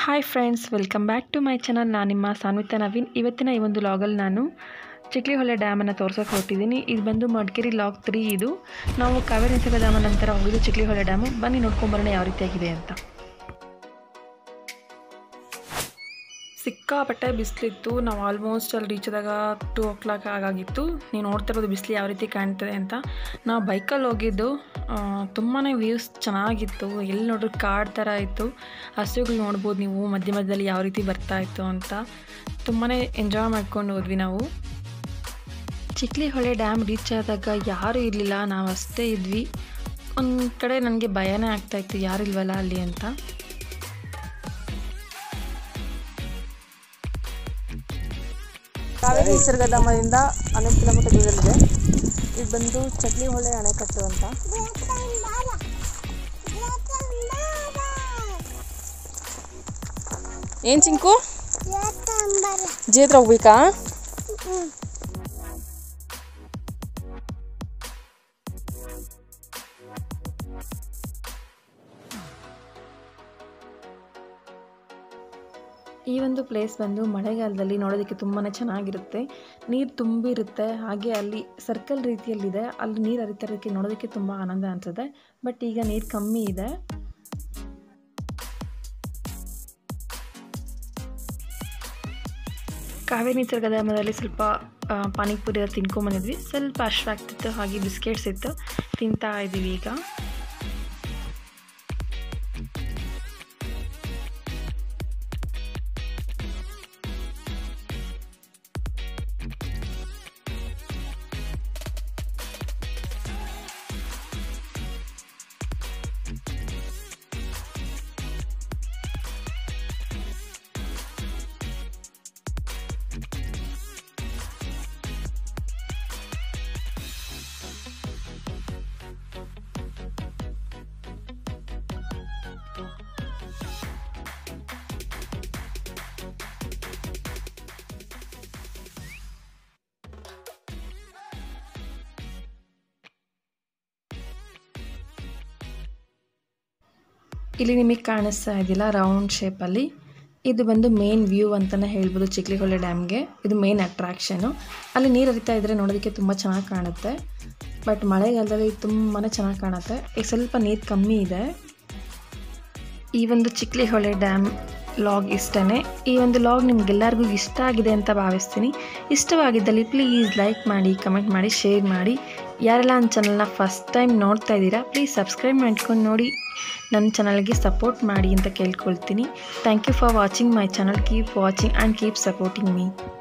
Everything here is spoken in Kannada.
hi friends welcome back to my channel ನಾನು ನಿಮ್ಮ ಸಾನ್ವಿತಾ ನವೀನ್ ಇವತ್ತಿನ ಈ ಒಂದು ಲಾಗಲ್ಲಿ ನಾನು ಚಿಕ್ಲಿಹೊಳೆ ಡ್ಯಾಮನ್ನು ತೋರ್ಸೋಕೆ ಹೊರಟಿದ್ದೀನಿ ಇದು ಬಂದು ಮಡಿಕೇರಿ ಲಾಗ್ ತ್ರೀ ಇದು ನಾವು ಕಾವೇರಿ ನಿಸರ್ಗ ಡ್ಯಾಮ ನಂತರ ಹೋಗಿದ್ದು ಚಿಕ್ಲಿಹೊಳೆ ಡ್ಯಾಮು ಬನ್ನಿ ನೋಡ್ಕೊಂಬರೋಣ ಯಾವ ರೀತಿಯಾಗಿದೆ ಅಂತ ಸಿಕ್ಕಾಪಟ್ಟೆ ಬಿಸಿಲಿತ್ತು ನಾವು ಆಲ್ಮೋಸ್ಟ್ ಅಲ್ಲಿ ರೀಚ್ ಆದಾಗ ಟೂ ಓ ಕ್ಲಾಕ್ ಆಗಾಗಿತ್ತು ನೀವು ನೋಡ್ತಾ ಇರೋದು ಬಿಸಿಲು ಯಾವ ರೀತಿ ಕಾಣ್ತದೆ ಅಂತ ನಾವು ಬೈಕಲ್ಲಿ ಹೋಗಿದ್ದು ತುಂಬಾ ವ್ಯೂಸ್ ಚೆನ್ನಾಗಿತ್ತು ಎಲ್ಲಿ ನೋಡ್ರಿ ಕಾಡು ಥರ ಇತ್ತು ಹಸುಗಳು ನೋಡ್ಬೋದು ನೀವು ಮಧ್ಯ ಮಧ್ಯದಲ್ಲಿ ಯಾವ ರೀತಿ ಬರ್ತಾ ಇತ್ತು ಅಂತ ತುಂಬಾ ಎಂಜಾಯ್ ಮಾಡ್ಕೊಂಡು ಹೋದ್ವಿ ನಾವು ಚಿಕ್ಲಿಹೊಳೆ ಡ್ಯಾಮ್ ರೀಚ್ ಆದಾಗ ಯಾರೂ ಇರಲಿಲ್ಲ ನಾವು ಅಷ್ಟೇ ಇದ್ವಿ ಒಂದು ಕಡೆ ನನಗೆ ಭಯನೇ ಆಗ್ತಾಯಿತ್ತು ಯಾರು ಇಲ್ವಲ್ಲ ಅಲ್ಲಿ ಅಂತ ಕಾವೇರಿ ನಿಸರ್ಗಧಾಮದಿಂದ ಹನ್ನೊಂದು ಕಿಲೋಮೀಟರ್ ದೂರದಲ್ಲಿದೆ ಇದು ಬಂದು ಚಕ್ಲಿಹೊಳೆ ಅಣೆಕಟ್ಟು ಅಂತ ಏನು ಚಿಂಕು ಜೇತ್ರ ಹೋಗ್ಬೇಕಾ ಈ ಒಂದು ಪ್ಲೇಸ್ ಬಂದು ಮಳೆಗಾಲದಲ್ಲಿ ನೋಡೋದಕ್ಕೆ ತುಂಬಾ ಚೆನ್ನಾಗಿರುತ್ತೆ ನೀರು ತುಂಬಿರುತ್ತೆ ಹಾಗೆ ಅಲ್ಲಿ ಸರ್ಕಲ್ ರೀತಿಯಲ್ಲಿದೆ ಅಲ್ಲಿ ನೀರು ಹರಿತಿರೋದಕ್ಕೆ ನೋಡೋದಕ್ಕೆ ತುಂಬ ಆನಂದ ಅನಿಸುತ್ತೆ ಬಟ್ ಈಗ ನೀರು ಕಮ್ಮಿ ಇದೆ ಕಾವೇರಿ ನಿಸರ್ಗ ಧಾಮದಲ್ಲಿ ಸ್ವಲ್ಪ ಆ, ಪಾನಿಪುರಿ ಎಲ್ಲ ತಿನ್ಕೊಂಬಂದಿದ್ವಿ ಸ್ವಲ್ಪ ಅಶ್ವಾಗ್ತಿತ್ತು ಹಾಗೆ ಬಿಸ್ಕೆಟ್ಸ್ ಇತ್ತು ತಿಂತಾ ಇದ್ದೀವಿ ಈಗ ಇಲ್ಲಿ ನಿಮಗೆ ಕಾಣಿಸ್ತಾ ಇದೆಯಲ್ಲ ರೌಂಡ್ ಶೇಪಲ್ಲಿ ಇದು ಬಂದು ಮೇನ್ ವ್ಯೂ ಅಂತಲೇ ಹೇಳ್ಬೋದು ಚಿಕ್ಲಿಹೊಳೆ ಡ್ಯಾಮ್ಗೆ ಇದು ಮೇನ್ ಅಟ್ರಾಕ್ಷನು ಅಲ್ಲಿ ನೀರು ಹರಿತಾ ಇದ್ದರೆ ನೋಡೋದಕ್ಕೆ ತುಂಬ ಚೆನ್ನಾಗಿ ಕಾಣುತ್ತೆ ಬಟ್ ಮಳೆಗಾಲದಲ್ಲಿ ತುಂಬಾ ಚೆನ್ನಾಗಿ ಕಾಣುತ್ತೆ ಈಗ ಸ್ವಲ್ಪ ನೀರು ಕಮ್ಮಿ ಇದೆ ಈ ಒಂದು ಚಿಕ್ಲಿಹೊಳೆ ಡ್ಯಾಮ್ ಲಾಗ್ ಇಷ್ಟನೇ ಈ ಒಂದು ಲಾಗ್ ನಿಮ್ಗೆಲ್ಲರಿಗೂ ಇಷ್ಟ ಆಗಿದೆ ಅಂತ ಭಾವಿಸ್ತೀನಿ ಇಷ್ಟವಾಗಿದ್ದಲ್ಲಿ ಪ್ಲೀಸ್ ಲೈಕ್ ಮಾಡಿ ಕಮೆಂಟ್ ಮಾಡಿ ಶೇರ್ ಮಾಡಿ ಯಾರೆಲ್ಲ ನನ್ನ ಚಾನಲ್ನ ಫಸ್ಟ್ ಟೈಮ್ ನೋಡ್ತಾ ಇದ್ದೀರಾ ಪ್ಲೀಸ್ ಸಬ್ಸ್ಕ್ರೈಬ್ ಮಾಡ್ಕೊಂಡು ನೋಡಿ ನನ್ನ ಚಾನಲ್ಗೆ ಸಪೋರ್ಟ್ ಮಾಡಿ ಅಂತ ಕೇಳ್ಕೊಳ್ತೀನಿ thank you for watching my channel keep watching and keep supporting me